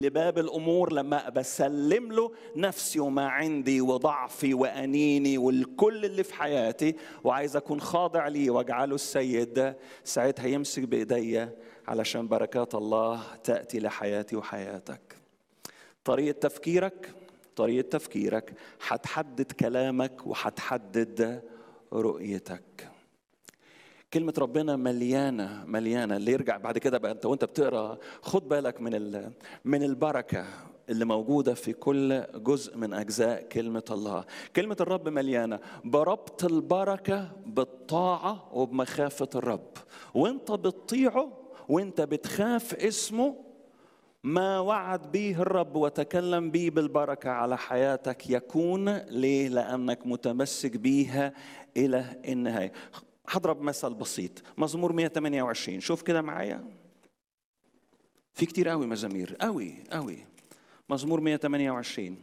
لباب الامور لما بسلم له نفسي وما عندي وضعفي وانيني والكل اللي في حياتي وعايز اكون خاضع ليه واجعله السيد ساعتها يمسك بايديا علشان بركات الله تاتي لحياتي وحياتك طريقه تفكيرك طريقه تفكيرك هتحدد كلامك وهتحدد رؤيتك كلمة ربنا مليانة مليانة اللي يرجع بعد كده بقى انت وانت بتقرا خد بالك من من البركة اللي موجودة في كل جزء من أجزاء كلمة الله كلمة الرب مليانة بربط البركة بالطاعة وبمخافة الرب وانت بتطيعه وانت بتخاف اسمه ما وعد به الرب وتكلم به بالبركة على حياتك يكون ليه؟ لأنك متمسك بيها إلى النهاية هضرب مثل بسيط مزمور 128 شوف كده معايا في كتير قوي مزامير قوي قوي مزمور 128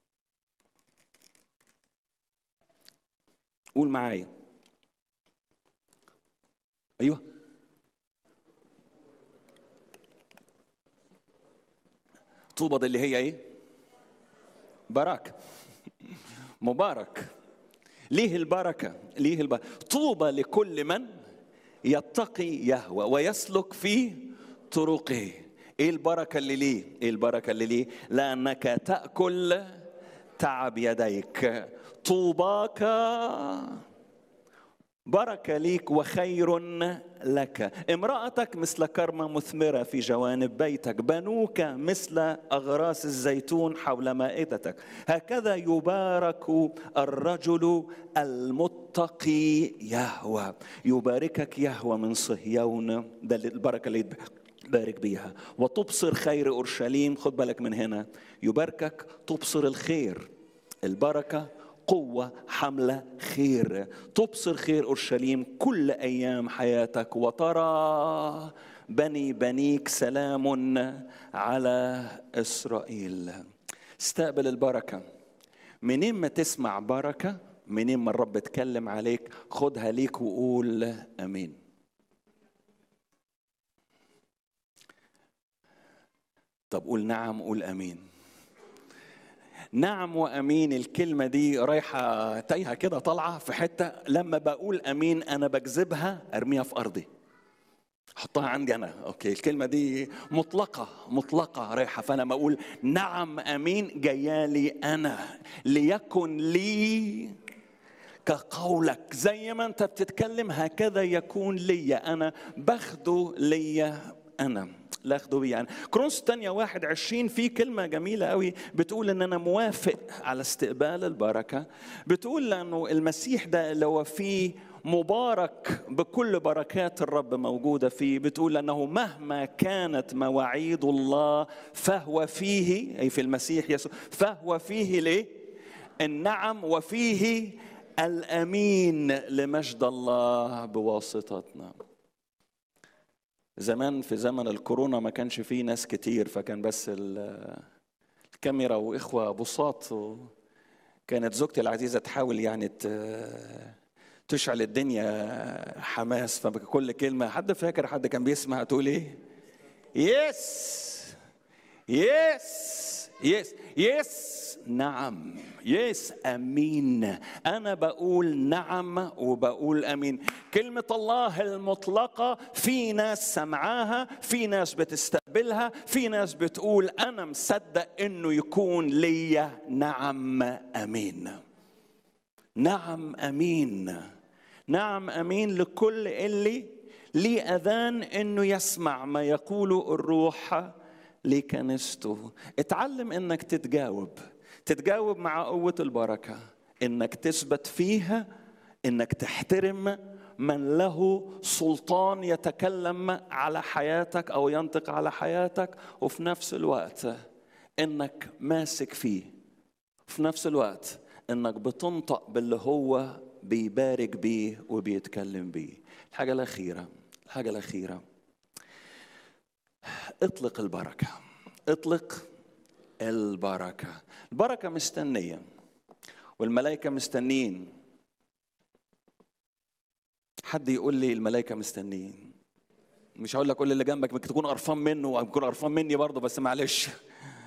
قول معايا ايوه طوبى اللي هي ايه بركه مبارك ليه البركة؟ ليه البركة؟ طوبى لكل من يتقي يهوى ويسلك في طرقه. ايه البركة اللي ليه؟ ايه البركة اللي ليه؟ لأنك تأكل تعب يديك. طوباك بركة ليك وخير لك امرأتك مثل كرمة مثمرة في جوانب بيتك بنوك مثل أغراس الزيتون حول مائدتك هكذا يبارك الرجل المتقي يهوى يباركك يهوى من صهيون ده البركة اللي بارك بيها وتبصر خير أورشليم خد بالك من هنا يباركك تبصر الخير البركة قوة حملة خير تبصر خير أورشليم كل أيام حياتك وترى بني بنيك سلام على إسرائيل استقبل البركة منين ما تسمع بركة منين ما الرب اتكلم عليك خدها ليك وقول أمين طب قول نعم قول أمين نعم وامين الكلمه دي رايحه تايهه كده طالعه في حته لما بقول امين انا بجذبها ارميها في ارضي حطها عندي انا اوكي الكلمه دي مطلقه مطلقه رايحه فانا بقول نعم امين جايالي انا ليكن لي كقولك زي ما انت بتتكلم هكذا يكون لي انا باخده لي انا لا اخده بيه يعني كرونس الثانية واحد عشرين في كلمة جميلة قوي بتقول ان انا موافق على استقبال البركة بتقول لانه المسيح ده اللي هو فيه مبارك بكل بركات الرب موجودة فيه بتقول أنه مهما كانت مواعيد الله فهو فيه أي في المسيح يسوع فهو فيه ليه النعم وفيه الأمين لمجد الله بواسطتنا زمان في زمن الكورونا ما كانش فيه ناس كتير فكان بس الكاميرا واخوه بساط كانت زوجتي العزيزه تحاول يعني تشعل الدنيا حماس فكل كلمه حد فاكر حد كان بيسمع تقول ايه يس يس يس يس نعم يس امين انا بقول نعم وبقول امين كلمه الله المطلقه في ناس سمعاها في ناس بتستقبلها في ناس بتقول انا مصدق انه يكون لي نعم امين نعم امين نعم امين لكل اللي ليه اذان انه يسمع ما يقوله الروح لكنيسته اتعلم انك تتجاوب تتجاوب مع قوة البركة انك تثبت فيها انك تحترم من له سلطان يتكلم على حياتك او ينطق على حياتك وفي نفس الوقت انك ماسك فيه في نفس الوقت انك بتنطق باللي هو بيبارك بيه وبيتكلم بيه الحاجة الأخيرة الحاجة الأخيرة اطلق البركة اطلق البركة البركة مستنية والملائكة مستنيين حد يقول لي الملائكة مستنيين مش هقول لك قول اللي جنبك ممكن تكون قرفان منه او تكون قرفان مني برضه بس معلش